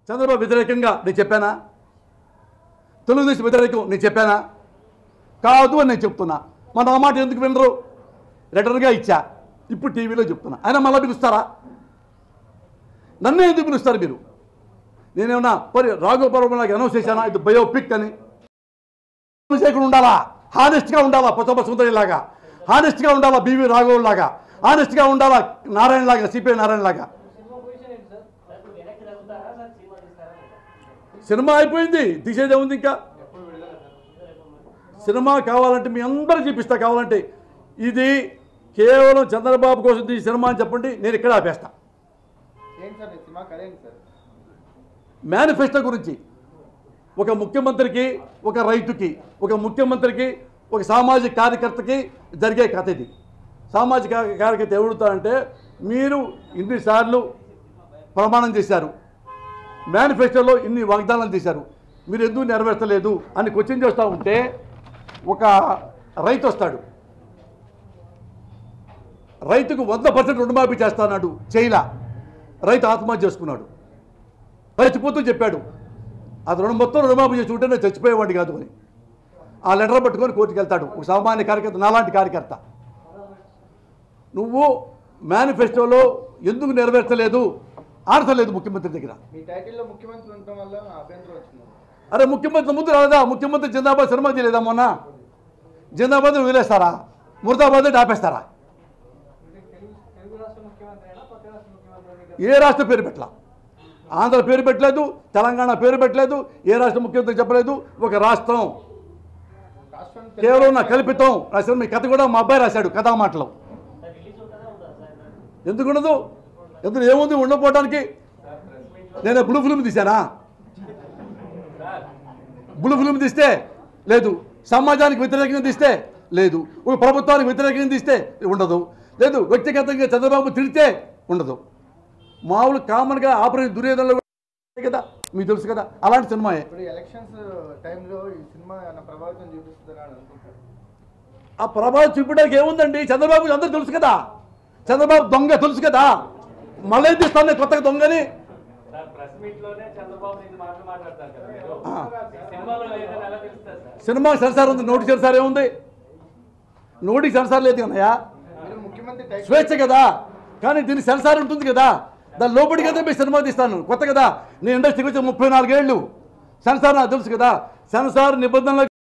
చంద్రబాబు వ్యతిరేకంగా నేను చెప్పానా తెలుగుదేశం వ్యతిరేకం నేను చెప్పానా కాదు అని నేను చెప్తున్నా మన ఆ మాట ఎందుకు వినరు లెటర్గా ఇచ్చా ఇప్పుడు టీవీలో చెప్తున్నా ఆయన మళ్ళీ పిలుస్తారా నన్నే ఎందుకు పిలుస్తారు మీరు నేనేమన్నా మరి రాఘోపరం నాకు అనౌన్స్ చేశానా ఇది బయోపిక్ అని చేయకుండా ఉండాలా హానెస్ట్గా ఉండాలా పొచ్చప్ప సుందరిలాగా హానెస్ట్గా ఉండాలా బీవీ రాఘవ్ లాగా హానెస్ట్గా ఉండాలా నారాయణ లాగా సిపిఐ నారాయణ లాగా సినిమా అయిపోయింది తీసేదే ఉంది ఇంకా సినిమా కావాలంటే మీ అందరూ చూపిస్తా కావాలంటే ఇది కేవలం చంద్రబాబు కోసం తీసి సినిమా అని చెప్పండి నేను ఇక్కడ ఆపేస్తా ఏంటి సార్ ఈ సినిమా కథ ఏంటి సార్ మేనిఫెస్టో గురించి ఒక ముఖ్యమంత్రికి ఒక రైతుకి ఒక ముఖ్యమంత్రికి ఒక సామాజిక కార్యకర్తకి జరిగే కథ ఇది సామాజిక కార్యకర్త ఎవడుతారంటే మీరు ఇన్నిసార్లు ప్రమాణం చేశారు మేనిఫెస్టోలో ఇన్ని వాగ్దానాలు చేశారు మీరు ఎందుకు నెరవేర్చలేదు అని క్వశ్చన్ చేస్తూ ఉంటే ఒక రైతు వస్తాడు రైతుకు వంద పర్సెంట్ రుణమాఫీ చేస్తాడు చేయలా రైతు ఆత్మహత్య చేసుకున్నాడు చచ్చిపోతూ చెప్పాడు అది రుణం మొత్తం రుణమాఫీ చేసి ఉంటే నేను చచ్చిపోయేవాడిని కాదు అని ఆ లెటర్ పట్టుకొని కోర్టుకు వెళ్తాడు ఒక సామాన్య కార్యకర్త నాలాంటి కార్యకర్త నువ్వు మేనిఫెస్టోలో ఎందుకు నెరవేర్చలేదు ఆడతలేదు ముఖ్యమంత్రి దగ్గర మీ టైటిల్లో ముఖ్యమంత్రి ఉండటం వల్ల నా అభ్యంతరం వచ్చింది అరే ముఖ్యమంత్రి ముందు రాలేదా ముఖ్యమంత్రి జిందాబాద్ సినిమా చేయలేదా మొన్న జిందాబాద్ వదిలేస్తారా ముర్దాబాద్ ఆపేస్తారా ఏ రాష్ట్ర పేరు పెట్టలా ఆంధ్ర పేరు పెట్టలేదు తెలంగాణ పేరు పెట్టలేదు ఏ రాష్ట్ర ముఖ్యమంత్రి చెప్పలేదు ఒక రాష్ట్రం రాష్ట్రం కేవలం నా కల్పితం రాసిన మీ కథ కూడా మా అబ్బాయి రాశాడు కథా మాటలు ఎందుకు ఉండదు ఎందుకు ఏముంది ఉండకపోవడానికి నేను బ్లూ ఫిల్మ్ తీశానా బ్లూ ఫిల్మ్ తీస్తే లేదు సమాజానికి వ్యతిరేకంగా తీస్తే లేదు ఒక ప్రభుత్వానికి వ్యతిరేకంగా తీస్తే ఉండదు లేదు వ్యక్తిగతంగా చంద్రబాబు తిడితే ఉండదు మామూలు కామన్గా ఆపరేషన్ దుర్యోధనలో కూడా కదా మీకు తెలుసు కదా అలాంటి సినిమాయే ఇప్పుడు ఎలక్షన్స్ టైంలో ఈ సినిమా ఏమైనా ప్రభావితం చూపిస్తుందని అని అనుకుంటారు ఆ ప్రభావం చూపించడానికి ఏముందండి చంద్రబాబు అందరూ తెలుసు కదా చంద్రబాబు దొంగ తెలుసు కదా మళ్ళీ తీస్తాను నేను కొత్తగా దొంగని సార్ ప్రెస్ మీట్ లోనే చంద్రబాబు ఇది మాటలు మాట్లాడతారు కదా మీరు ఆ. సినిమాలో లేదని ఎలా తెలుస్తుంది సార్ సినిమా సెన్సార్ ఉంది నోటి సెన్సార్ ఏముంది నోటికి సెన్సార్ లేదు కదయ్యా మీరు ముఖ్యమంత్రి టైటిల్ స్వేచ్ఛ కదా కానీ దీనికి సెన్సార్ ఉంటుంది కదా దాని లోపలి కదా మీ సినిమా తీస్తాను కొత్త కదా నేను ఇండస్ట్రీకి వచ్చి ముప్పై నాలుగేళ్ళు సెన్సార్ నాకు తెలుసు కదా సెన్సార్ నిబంధనలు